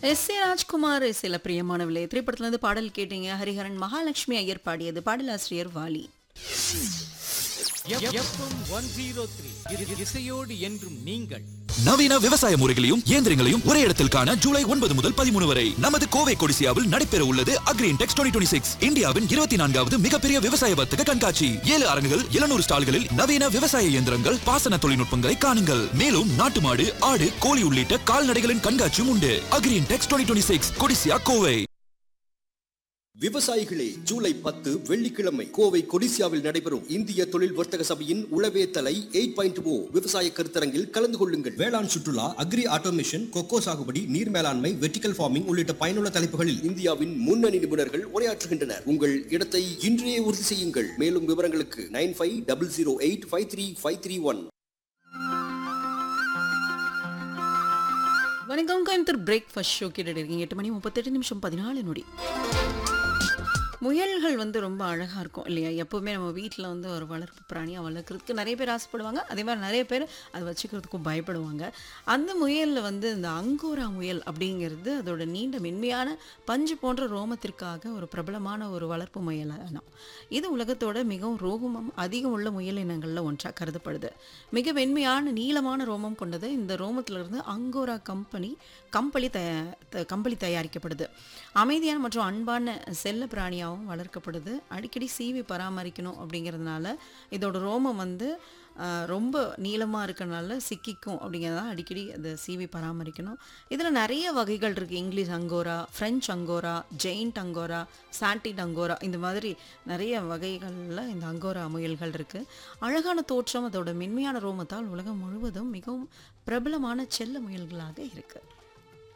S A Rajkumar சில பிரியமானவில்லை திரைப்படத்துல இருந்து பாடல் கேட்டீங்க ஹரிஹரன் மகாலட்சுமி ஐயர் பாடியது பாடலாசிரியர் Vaali FM one zero three இசையோடு என்றும் நீங்கள் நவீன விவசாய முறைகளையும் இயந்திரங்களையும் ஒரே இடத்தில் காண ஜூலை ஒன்பது முதல் பதிமூணு வரை நமது கோவை கொடிசியாவில் நடைபெற உள்ளது அக்ரீன் டெக்ஸ் டுவெண்ட்டி சிக்ஸ் இந்தியாவின் இருபத்தி நான்காவது மிகப்பெரிய விவசாய வர்த்தக கண்காட்சி ஏழு அரங்குகள் எழுநூறு ஸ்டால்களில் நவீன விவசாய இயந்திரங்கள் பாசன தொழில்நுட்பங்களை காணுங்கள் மேலும் நாட்டு மாடு ஆடு கோழி உள்ளிட்ட கால்நடைகளின் கண்காட்சியும் உண்டு Agri Intex twenty six Codissia Kovai விவசாயிகளே ஜூலை பத்து வெள்ளிக்கிழமை கோவை கொடிசியாவில் நடைபெறும் இந்திய தொழில் வர்த்தக சபையின் உளவே தலை எயிட் பாயிண்ட் ஓ விவசாய கருத்தரங்கில் கலந்து கொள்ளுங்கள் வேளாண் சுற்றுலா அக்ரி ஆட்டோமேஷன் கொக்கோ சாகுபடி நீர் மேலாண்மை வெர்டிகல் ஃபார்மிங் உள்ளிட்ட பயனுள்ள தலைப்புகளில் இந்தியாவின் முன்னணி நிபுணர்கள் உரையாற்றுகின்றனர் உங்கள் இடத்தை இன்றையே உறுதி செய்யுங்கள் மேலும் விவரங்களுக்கு nine five double zero eight five three five three one வணக்கம் கோயம்புத்தூர் பிரேக்ஃபாஸ்ட் ஷோ கேட்டுட்டு இருக்கீங்க எட்டு மணி முப்பத்தெட்டு நிமிஷம் பதினாலு நொடி முயல்கள் வந்து ரொம்ப அழகாக இருக்கும் இல்லையா எப்போவுமே நம்ம வீட்டில் வந்து ஒரு வளர்ப்பு பிராணியாக வளர்க்குறதுக்கு நிறைய பேர் ஆசைப்படுவாங்க அதே மாதிரி நிறைய பேர் அதை வச்சுக்கிறதுக்கும் பயப்படுவாங்க அந்த முயலில் வந்து இந்த அங்கோரா முயல் அப்படிங்கிறது அதோட நீண்ட மென்மையான பஞ்சு போன்ற ரோமத்திற்காக ஒரு பிரபலமான ஒரு வளர்ப்பு முயல் இனம் இது உலகத்தோட மிகவும் ரோமம் அதிகம் உள்ள முயல் இனங்களில் ஒன்றாக கருதப்படுது மிக வெண்மையான நீளமான ரோமம் கொண்டது இந்த ரோமத்திலிருந்து அங்கோரா கம்பெனி கம்பளி தய த- கம்பளி தயாரிக்கப்படுது அமைதியான மற்றும் அன்பான செல்ல பிராணியாகவும் வளர்க்கப்படுது அடிக்கடி சீவி பராமரிக்கணும் அப்படிங்கிறதுனால இதோட ரோமம் வந்து ஆஹ், ரொம்ப நீளமாக இருக்கறனால சிக்கிக்கும் அப்படிங்கிறதால அடிக்கடி அதை சீவி பராமரிக்கணும் இதில் நிறைய வகைகள் இருக்குது English Angora French Angora giant Angora சாண்டிட் அங்கோரா இந்த மாதிரி நிறைய வகைகளில் இந்த அங்கோரா முயல்கள் இருக்குது அழகான தோற்றம் அதோட மென்மையான ரோமத்தால் உலகம் முழுவதும் மிகவும் பிரபலமான செல்ல முயல்களாக இருக்குது